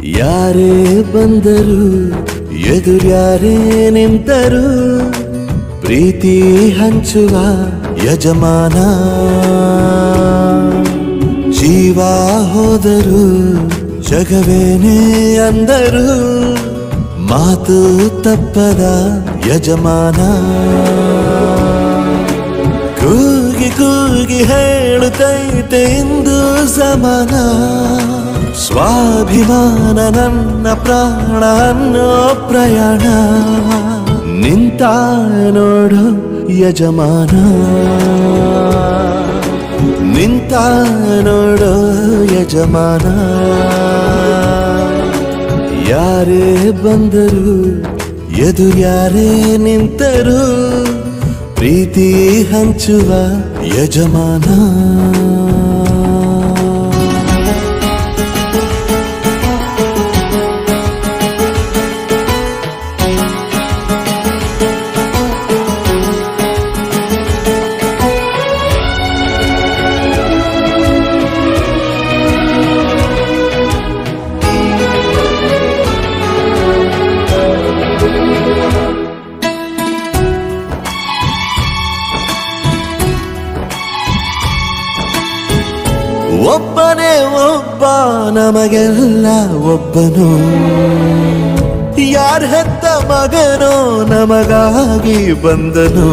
ಯಾರೇ ಬಂದರು ಎದುರ್ಯಾರೇ ನಿಂತರು ಪ್ರೀತಿ ಹಂಚುವ ಯಜಮಾನ ಜೀವ ಹೋದರು ಜಗವೇನೇ ಅಂದರು ಮಾತು ತಪ್ಪದ ಯಜಮಾನ ಕೂಗಿ ಕೂಗಿ ಹೇಳುತ್ತೈತೆ ಇಂದು ಸಮಾನ ಸ್ವಾಭಿಮಾನ ನನ್ನ ಪ್ರಾಣ ಅನ್ನೋ ಪ್ರಯಾಣ ನಿಂತ ನೋಡು ಯಜಮಾನ ನಿಂತ ನೋಡೋ ಯಜಮಾನ ಯಾರೇ ಬಂದರು ಎದುರ್ಯಾರೇ ನಿಂತರು ಪ್ರೀತಿ ಹಂಚುವ ಯಜಮಾನ ಒಬ್ಬನೇ ಒಬ್ಬ ನಮಗೆಲ್ಲ ಒಬ್ಬನು ಯಾರ ಹೆತ್ತ ಮಗನೋ ನಮಗಾಗಿ ಬಂದನು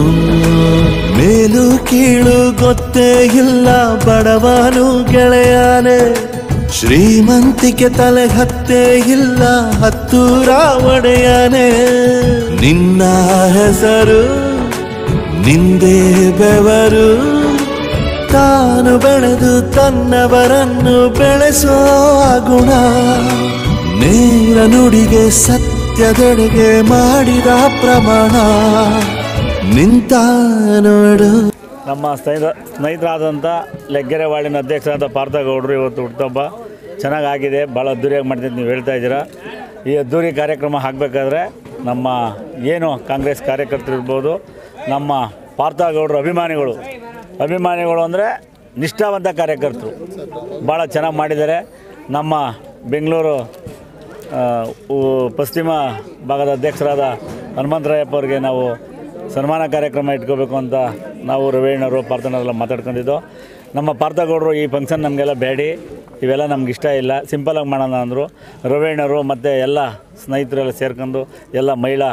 ಮೇಲು ಕೀಳು ಗೊತ್ತೇ ಇಲ್ಲ ಬಡವನು ಗೆಳೆಯಾನೆ ಶ್ರೀಮಂತಿಕೆ ತಲೆ ಹತ್ತೇ ಇಲ್ಲ ಹತ್ತೂರ ಒಡೆಯಾನೆ ನಿನ್ನ ಹೆಸರು ನಿಂದೇ ಬೆವರು ತಾನು ಬೆಳೆದು ತನ್ನವರನ್ನು ಬೆಳೆಸೋ ಗುಣ ನೇರ ನುಡಿಗೆ ಸತ್ಯದೆಡೆಗೆ ಮಾಡಿದ ಪ್ರಮಾಣ ನಿಂತ ನೋಡು ನಮ್ಮ ಸ್ನೇಹಿತ ಸ್ನೇಹಿತರಾದಂಥ ಲೆಗ್ಗೆರೆ ವಾರ್ಡಿನ ಅಧ್ಯಕ್ಷರಾದ ಪಾರ್ಥಗೌಡರು ಇವತ್ತು ಹುಟ್ಟುಹಬ್ಬ ಚೆನ್ನಾಗಾಗಿದೆ ಭಾಳ ಅದ್ದೂರಿಯಾಗಿ ಮಾಡ್ತೀನಿ ನೀವು ಹೇಳ್ತಾ ಇದ್ದೀರಾ ಈ ಅದ್ದೂರಿ ಕಾರ್ಯಕ್ರಮ ಆಗಬೇಕಾದ್ರೆ ನಮ್ಮ ಏನು ಕಾಂಗ್ರೆಸ್ ಕಾರ್ಯಕರ್ತರು ಇರ್ಬೋದು ನಮ್ಮ ಪಾರ್ಥಗೌಡರು ಅಭಿಮಾನಿಗಳು ಅಭಿಮಾನಿಗಳು ಅಂದರೆ ನಿಷ್ಠಾವಂತ ಕಾರ್ಯಕರ್ತರು ಭಾಳ ಚೆನ್ನಾಗಿ ಮಾಡಿದ್ದಾರೆ ನಮ್ಮ ಬೆಂಗಳೂರು ಆ, ಉ- ಪಶ್ಚಿಮ ಭಾಗದ ಅಧ್ಯಕ್ಷರಾದ ಹನುಮಂತರಾಯಪ್ಪ ಅವರಿಗೆ ನಾವು ಸನ್ಮಾನ ಕಾರ್ಯಕ್ರಮ ಇಟ್ಕೋಬೇಕು ಅಂತ ನಾವು ರವೀಣ್ಣವರು ಪಾರ್ಥನವರೆಲ್ಲ ಮಾತಾಡ್ಕೊಂಡಿದ್ದು ನಮ್ಮ ಪಾರ್ಥಗೌಡರು ಈ ಫಂಕ್ಷನ್ ನಮಗೆಲ್ಲ ಬೇಡಿ ಇವೆಲ್ಲ ನಮ್ಗೆ ಇಷ್ಟ ಇಲ್ಲ ಸಿಂಪಲಾಗಿ ಮಾಡೋಣ ಅಂದರು ರವೀಣ್ಣರು ಮತ್ತು ಎಲ್ಲ ಸ್ನೇಹಿತರೆಲ್ಲ ಸೇರ್ಕೊಂಡು ಎಲ್ಲ ಮಹಿಳಾ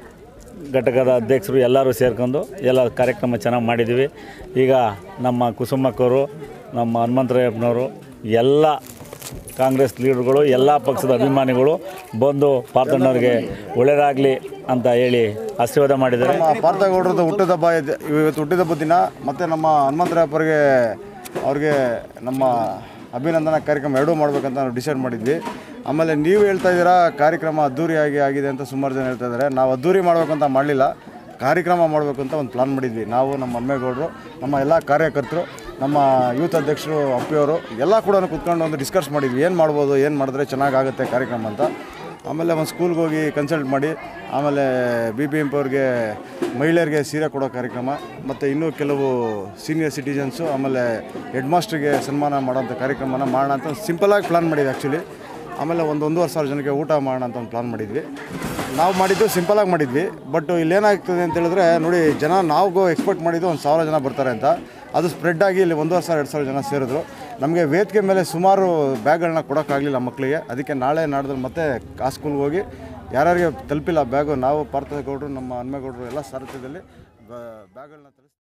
ಘಟಕದ ಅಧ್ಯಕ್ಷರು ಎಲ್ಲರೂ ಸೇರ್ಕೊಂಡು ಎಲ್ಲ ಕಾರ್ಯಕ್ರಮ ಚೆನ್ನಾಗಿ ಮಾಡಿದ್ದೀವಿ ಈಗ ನಮ್ಮ ಕುಸುಮಕ್ಕವರು ನಮ್ಮ ಹನುಮಂತರಾಯಪ್ಪನವರು ಎಲ್ಲ ಕಾಂಗ್ರೆಸ್ ಲೀಡರ್ಗಳು ಎಲ್ಲ ಪಕ್ಷದ ಅಭಿಮಾನಿಗಳು ಬಂದು ಪಾರ್ಥಣ್ಣವ್ರಿಗೆ ಒಳ್ಳೆಯದಾಗಲಿ ಅಂತ ಹೇಳಿ ಆಶೀರ್ವಾದ ಮಾಡಿದ್ದಾರೆ ನಮ್ಮ ಪಾರ್ಥಗೌಡರದ ಹುಟ್ಟಿದಬ್ಬ ಇದೆ ಇವತ್ತು ಹುಟ್ಟಿದಬ್ಬ ದಿನ ಮತ್ತು ನಮ್ಮ ಹನುಮಂತರಾಯಪ್ಪರಿಗೆ ಅವ್ರಿಗೆ ನಮ್ಮ ಅಭಿನಂದನಾ ಕಾರ್ಯಕ್ರಮ ಎರಡೂ ಮಾಡ್ಬೇಕಂತ ನಾವು ಡಿಸೈಡ್ ಮಾಡಿದ್ವಿ ಆಮೇಲೆ ನೀವು ಹೇಳ್ತಾ ಇದ್ದೀರಾ ಕಾರ್ಯಕ್ರಮ ಅದ್ದೂರಿಯಾಗಿ ಆಗಿದೆ ಅಂತ ಸುಮಾರು ಜನ ಹೇಳ್ತಾ ಇದ್ದಾರೆ ನಾವು ಅದ್ದೂರಿ ಮಾಡ್ಬೇಕಂತ ಮಾಡಲಿಲ್ಲ ಕಾರ್ಯಕ್ರಮ ಮಾಡಬೇಕು ಅಂತ ಒಂದು ಪ್ಲಾನ್ ಮಾಡಿದ್ವಿ ನಾವು ನಮ್ಮ ಅಮ್ಮೇಗೌಡರು ನಮ್ಮ ಎಲ್ಲ ಕಾರ್ಯಕರ್ತರು ನಮ್ಮ ಯೂತ್ ಅಧ್ಯಕ್ಷರು ಅಪ್ಪಿಯವರು ಎಲ್ಲ ಕೂಡ ಕೂತ್ಕೊಂಡು ಒಂದು ಡಿಸ್ಕಸ್ ಮಾಡಿದ್ವಿ ಏನು ಮಾಡ್ಬೋದು ಏನು ಮಾಡಿದ್ರೆ ಚೆನ್ನಾಗಾಗುತ್ತೆ ಕಾರ್ಯಕ್ರಮ ಅಂತ ಆಮೇಲೆ ಒಂದು ಸ್ಕೂಲ್ಗೆ ಹೋಗಿ ಕನ್ಸಲ್ಟ್ ಮಾಡಿ ಆಮೇಲೆ ಬಿ ಬಿ ಎಂ ಪಿ ಅವ್ರಿಗೆ ಮಹಿಳೆಯರಿಗೆ ಸೀರೆ ಕೊಡೋ ಕಾರ್ಯಕ್ರಮ ಮತ್ತು ಇನ್ನೂ ಕೆಲವು ಸೀನಿಯರ್ ಸಿಟಿಜನ್ಸು ಆಮೇಲೆ ಹೆಡ್ ಮಾಸ್ಟ್ರಿಗೆ ಸನ್ಮಾನ ಮಾಡೋಂಥ ಕಾರ್ಯಕ್ರಮನ ಮಾಡೋಣ ಅಂತ ಸಿಂಪಲಾಗಿ ಪ್ಲಾನ್ ಮಾಡಿದ್ವಿ ಆ್ಯಕ್ಚುಲಿ ಆಮೇಲೆ ಒಂದು ಒಂದೂವರೆ ಸಾವಿರ ಜನಕ್ಕೆ ಊಟ ಮಾಡೋಣ ಅಂತ ಒಂದು ಪ್ಲಾನ್ ಮಾಡಿದ್ವಿ ನಾವು ಮಾಡಿದ್ದು ಸಿಂಪಲಾಗಿ ಮಾಡಿದ್ವಿ ಬಟ್ ಇಲ್ಲೇನಾಗ್ತದೆ ಅಂತ ಹೇಳಿದ್ರೆ ನೋಡಿ ಜನ ನಾವು ಎಕ್ಸ್ಪೆಕ್ಟ್ ಮಾಡಿದ್ದು ಒಂದು ಸಾವಿರ ಜನ ಬರ್ತಾರೆ ಅಂತ ಅದು ಸ್ಪ್ರೆಡ್ ಆಗಿ ಇಲ್ಲಿ ಒಂದೂವರೆ ಸಾವಿರ ಎರಡು ಸಾವಿರ ಜನ ಸೇರಿದ್ರು ನಮಗೆ ವೇದಿಕೆ ಮೇಲೆ ಸುಮಾರು ಬ್ಯಾಗ್ಗಳನ್ನ ಕೊಡೋಕ್ಕಾಗಲಿಲ್ಲ ಮಕ್ಕಳಿಗೆ ಅದಕ್ಕೆ ನಾಳೆ ನಾಡ್ದು ಮತ್ತೆ ಆ ಸ್ಕೂಲ್ಗೆ ಹೋಗಿ ಯಾರ್ಯಾರಿಗೆ ತಲುಪಿಲ್ಲ ಬ್ಯಾಗು ನಾವು ಪಾರ್ಥಗೌಡರು ನಮ್ಮ ಹನುಮೇಗೌಡರು ಎಲ್ಲ ಸಾರಥ್ಯದಲ್ಲಿ ಬ್ಯಾಗ್ಗಳನ್ನ ತರಿಸಿ